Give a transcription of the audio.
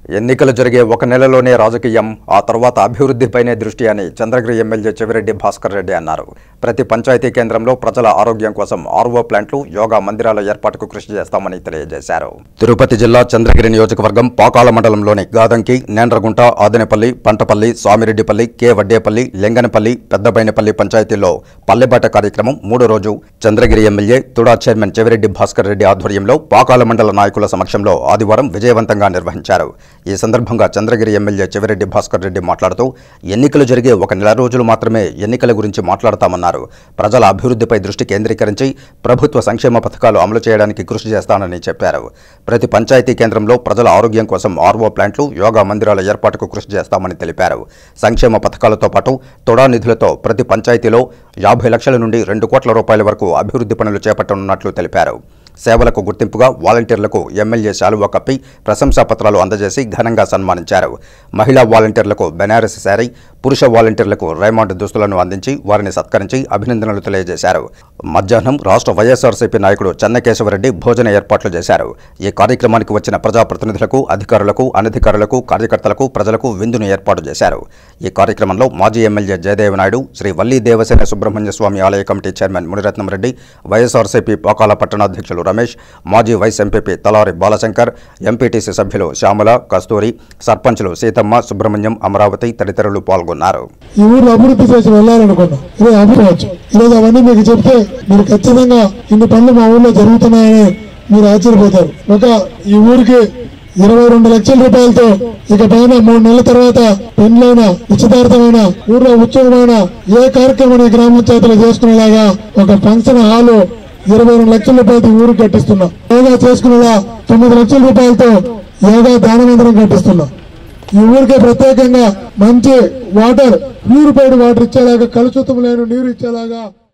ఎన్నికలు జరిగే ఒక నెలలోనే రాజకీయం ఆ తర్వాత అభివృద్ధిపైనే దృష్టి అని చంద్రగిరి ఎమ్మెల్యే చెవిరెడ్డి భాస్కర్ రెడ్డి అన్నారు ప్రతి పంచాయతీ కేంద్రంలో ప్రజల ఆరోగ్యం కోసం ఆర్వో ప్లాంట్లు యోగా మందిరాల ఏర్పాటుకు కృషి చేస్తామని తెలియజేశారు తిరుపతి జిల్లా చంద్రగిరి నియోజకవర్గం పాకాల మండలంలోని గాదంకి నేండ్రగుంట ఆదినేపల్లి పంటపల్లి స్వామిరెడ్డిపల్లి కె వడ్డేపల్లి లింగనపల్లి పెద్దబైనపల్లి పంచాయతీల్లో పల్లెబాట కార్యక్రమం మూడో రోజు చంద్రగిరి ఎమ్మెల్యే తుడా చైర్మన్ చెవిరెడ్డి భాస్కర్ రెడ్డి ఆధ్వర్యంలో పాకాల మండల నాయకుల సమక్షంలో ఆదివారం విజయవంతంగా నిర్వహించారు ఈ సందర్భంగా చంద్రగిరి ఎమ్మెల్యే చెవిరెడ్డి భాస్కర్ రెడ్డి మాట్లాడుతూ ఎన్నికలు జరిగే ఒక నెల రోజులు మాత్రమే ఎన్నికల గురించి మాట్లాడతామన్నారు ప్రజల అభివృద్ధిపై దృష్టి కేంద్రీకరించి ప్రభుత్వ సంక్షేమ పథకాలు అమలు చేయడానికి కృషి చేస్తానని చెప్పారు ప్రతి పంచాయతీ కేంద్రంలో ప్రజల ఆరోగ్యం కోసం ఆర్వో ప్లాంట్లు యోగా మందిరాల ఏర్పాటుకు కృషి చేస్తామని తెలిపారు సంక్షేమ పథకాలతో పాటు తొడా నిధులతో ప్రతి పంచాయతీలో యాభై లక్షల నుండి రెండు కోట్ల రూపాయల వరకు అభివృద్ధి పనులు చేపట్టనున్నట్లు తెలిపారు సేవలకు గుర్తింపుగా వాలంటీర్లకు ఎమ్మెల్యే శాలువా కప్పి ప్రశంసా పత్రాలు అందజేసి ఘనంగా సన్మానించారు మహిళా వాలంటీర్లకు బెనారస్ శారీ పురుష వాలంటీర్లకు రైమాండ్ దుస్తులను అందించి వారిని సత్కరించి అభినందనలు తెలియజేశారు మధ్యాహ్నం రాష్ట్ర వైఎస్ఆర్సీపీ నాయకుడు చెన్నకేశవరెడ్డి భోజన ఏర్పాట్లు చేశారు ఈ కార్యక్రమానికి వచ్చిన ప్రజాప్రతినిధులకు అధికారులకు అనధికారులకు కార్యకర్తలకు ప్రజలకు విందును ఏర్పాటు చేశారు ఈ కార్యక్రమంలో మాజీ ఎమ్మెల్యే జయదేవ నాయుడు శ్రీ వల్లి దేవసేన సుబ్రహ్మణ్య స్వామి ఆలయ కమిటీ చైర్మన్ మునిరత్నం రెడ్డి వైఎస్ఆర్సీపీ పాకాల పట్టణాధ్యక్షులు రమేష్ మాజీ vice MPP Talari Balashankar MPTC సభ్యులు శ్యామల కస్తూరి సర్పంచులు సీతమ్మ సుబ్రహ్మణ్యం అమరావతి తదితరులు పాల్గొన్నారు ఈ ఊరు అభివృద్ధి చేసి వెళ్ళాలనుకున్నాం ఈరోజు అభివృద్ధి ఈరోజు అవన్నీ మీకు చెప్తే మీరు ఖచ్చితంగా ఇన్ని పనులు మా ఊళ్ళో జరుగుతున్నాయని మీరు ఆశ్చర్యపోతారు ఒక ఈ ఊరికి ఇరవై రెండు లక్షల రూపాయలతో ఇక పైన మూడు నెలల తర్వాత పెండ్లైన నిశ్చితార్థమైన ఊర్లో ఉత్సవమైన ఏ కార్యక్రమం ఈ గ్రామ పంచాయతీలో చేసుకునేలాగా ఒక ఫంక్షన్ హాలు ఇరవై రెండు లక్షల రూపాయలతో ఈ ఊరికి కట్టిస్తున్నాం యోగా చేసుకునేలా తొమ్మిది లక్షల రూపాయలతో యోగా దాన మందిరం కట్టిస్తున్నాం ఈ ఊరికే ప్రత్యేకంగా మంచి వాటర్ ప్యూరిఫైడ్ వాటర్ ఇచ్చేలాగా కలుషితం లేని నీరు ఇచ్చేలాగా